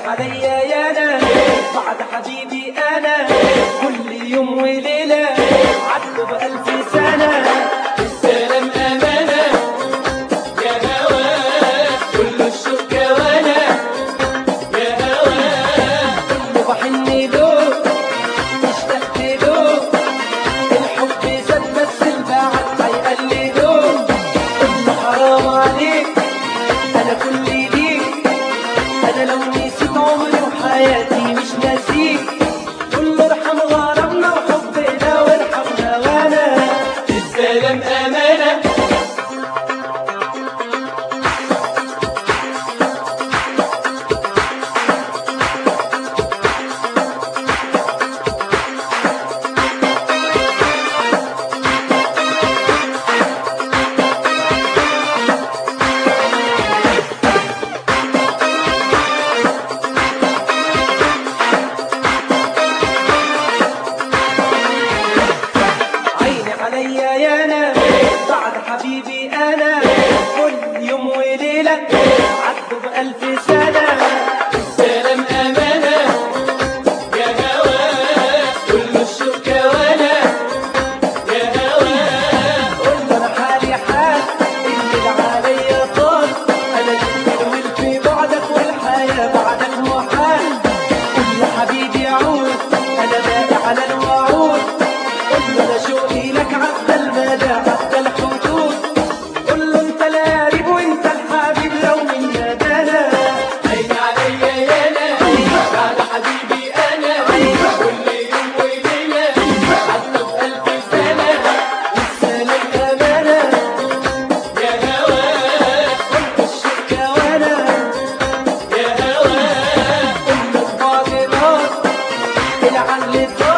عليا يا انا بعد حبيبي انا كل يوم وليله عدوا بألف سنه السلام أمانة يا هوا كل الشوق وانا يا هوا كله بحن له اشتقت له الحب زاد بس البعد هيقلده كله حرام عليك انا كل ليك انا لو نسيت عمري وحياتي مش ناسيك كله ارحم غرامنا وحبنا وارحمنا وانا السلام أمانة عيني عليا يا انا بعد حبيبي انا كل يوم وليله عدوا بألف سنه السلام أمانة يا هوا كل الشوق وانا يا هوا قول له انا حالي حال اللي عليا طال انا جبت في بعدك والحياه بعدك محال قول له حبيبي عود انا باقي على الوعود قول له انا شوقي لك عدى المدى عدى الحدود قول له انت القريب وانت الحبيب لو من يدنا عيني عليا يا انا بعد حبيبي انا كل يوم وليله حتى بألف سنه السلام امانه يا هوا الشركه وانا يا هوا قول له بعض نار العل طار